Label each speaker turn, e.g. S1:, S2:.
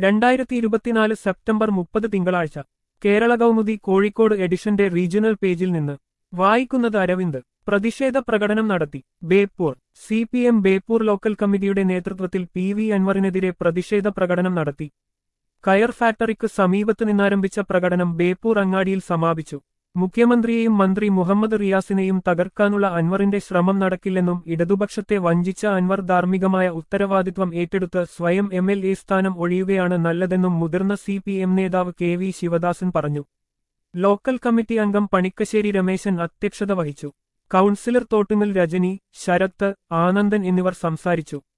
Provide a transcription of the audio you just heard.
S1: രണ്ടായിരത്തി ഇരുപത്തിനാല് സെപ്റ്റംബർ മുപ്പത് തിങ്കളാഴ്ച കേരള കൗമുദി കോഴിക്കോട് എഡിഷന്റെ റീജിയണൽ പേജിൽ നിന്ന് വായിക്കുന്നത് അരവിന്ദ് പ്രതിഷേധ പ്രകടനം നടത്തി Beypore C P M Beypore local കമ്മിറ്റിയുടെ നേതൃത്വത്തിൽ പി വി അൻവറിനെതിരെ പ്രതിഷേധ പ്രകടനം നടത്തി കയർ ഫാക്ടറിക്ക് സമീപത്ത് നിന്നാരംഭിച്ച പ്രകടനം ബേപ്പൂർ അങ്ങാടിയിൽ സമാപിച്ചു മുഖ്യമന്ത്രിയെയും മന്ത്രി മുഹമ്മദ് റിയാസിനെയും തകർക്കാനുള്ള അൻവറിന്റെ ശ്രമം നടക്കില്ലെന്നും ഇടതുപക്ഷത്തെ വഞ്ചിച്ച അൻവർ ധാർമ്മികമായ ഉത്തരവാദിത്വം ഏറ്റെടുത്ത് സ്വയം എം എൽ എ സ്ഥാനം ഒഴിയുകയാണ് നല്ലതെന്നും മുതിർന്ന സി പി എം നേതാവ് കെ വി ശിവദാസൻ പറഞ്ഞു ലോക്കൽ കമ്മിറ്റി അംഗം പണിക്കശ്ശേരി രമേശൻ അധ്യക്ഷത വഹിച്ചു കൗൺസിലർ തോട്ടുങ്ങൽ രജനി ശരത്ത് ആനന്ദൻ എന്നിവർ സംസാരിച്ചു